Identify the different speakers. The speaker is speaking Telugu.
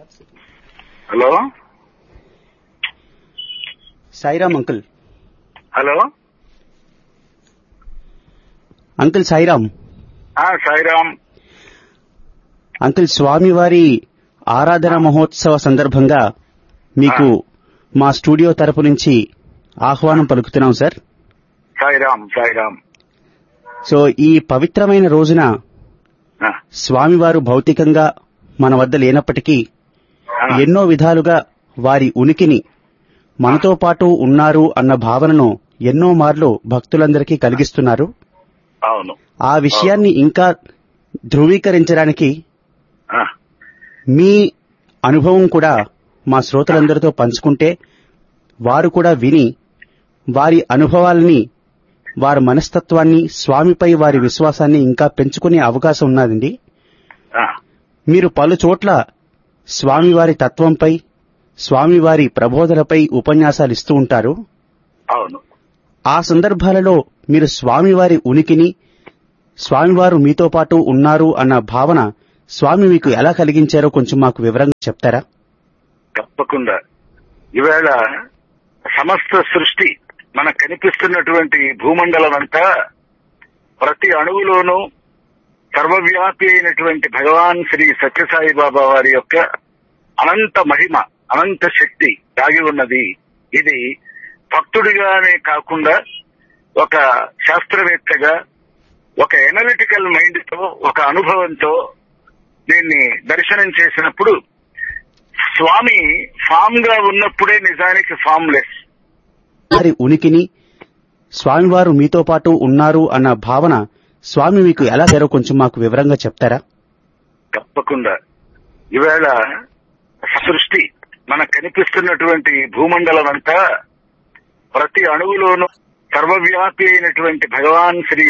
Speaker 1: hello
Speaker 2: Sairam uncle
Speaker 1: hello
Speaker 2: uncle Sairam
Speaker 1: ఆ సాయిరామ్
Speaker 2: అంకుల్ స్వామివారి ఆరాధన మహోత్సవ సందర్భంగా మీకు మా స్టూడియో తరపు నుంచి ఆహ్వానం పలుకుతున్నాం సార్
Speaker 1: సాయిరామ్ సాయిరామ్
Speaker 2: సో ఈ పవిత్రమైన రోజున
Speaker 1: ఆ,
Speaker 2: స్వామివారు భౌతికంగా మన వద్ద లేనప్పటికీ
Speaker 1: ఆ,
Speaker 2: ఎన్నో విధాలుగా వారి ఉనికిని మనతో పాటు ఉన్నారు అన్న భావనను ఎన్నో మార్లు భక్తులందరికీ కలిగిస్తున్నారు
Speaker 1: అవును
Speaker 2: ఆ విషయాన్ని ఇంకా ధృవీకరించడానికి
Speaker 1: ఆ,
Speaker 2: మీ అనుభవం కూడా మా శ్రోతలందరితో పంచుకుంటే వారు కూడా విని వారి అనుభవాలని వారి మనస్తత్వాన్ని స్వామిపై వారి విశ్వాసాన్ని ఇంకా పెంచుకునే అవకాశం ఉన్నదండి
Speaker 1: ఆ,
Speaker 2: మీరు పలు చోట్ల స్వామివారి తత్వంపై స్వామివారి ప్రబోధనపై ఉపన్యాసాలు ఇస్తూ ఉంటారు
Speaker 1: అవును
Speaker 2: ఆ సందర్భాలలో మీరు స్వామివారి ఉనికిని స్వామివారు మీతో పాటు ఉన్నారు అన్న భావన స్వామి మీకు ఎలా కలిగించారో కొంచెం మాకు వివరంగా చెప్తారా
Speaker 1: తప్పకుండా ఈవేళ సమస్త సృష్టి మనకు కనిపిస్తున్నటువంటి భూమండలం అంతా ప్రతి అణువులోనూ సర్వవ్యాపి అయినటువంటి భగవాన్ శ్రీ సత్యసాయి బాబా వారి యొక్క అనంత మహిమ అనంత శక్తి దాగి ఉన్నది ఇది భక్తుడిగానే కాకుండా ఒక శాస్త్రవేత్తగా ఒక ఎనలిటికల్ మైండ్ తో ఒక అనుభవంతో దీన్ని దర్శనం చేసినప్పుడు స్వామి ఫామ్ గా ఉన్నప్పుడే నిజానికి ఫామ్లెస్
Speaker 2: వారి ఉనికిని స్వామివారు మీతో పాటు ఉన్నారు అన్న భావన స్వామి మీకు ఎలా చేరో కొంచెం మాకు వివరంగా చెప్తారా
Speaker 1: తప్పకుండా ఈవేళ సృష్టి మనకు కనిపిస్తున్నటువంటి భూమండలం అంతా ప్రతి అణువులోనూ సర్వవ్యాపి అయినటువంటి భగవాన్ శ్రీ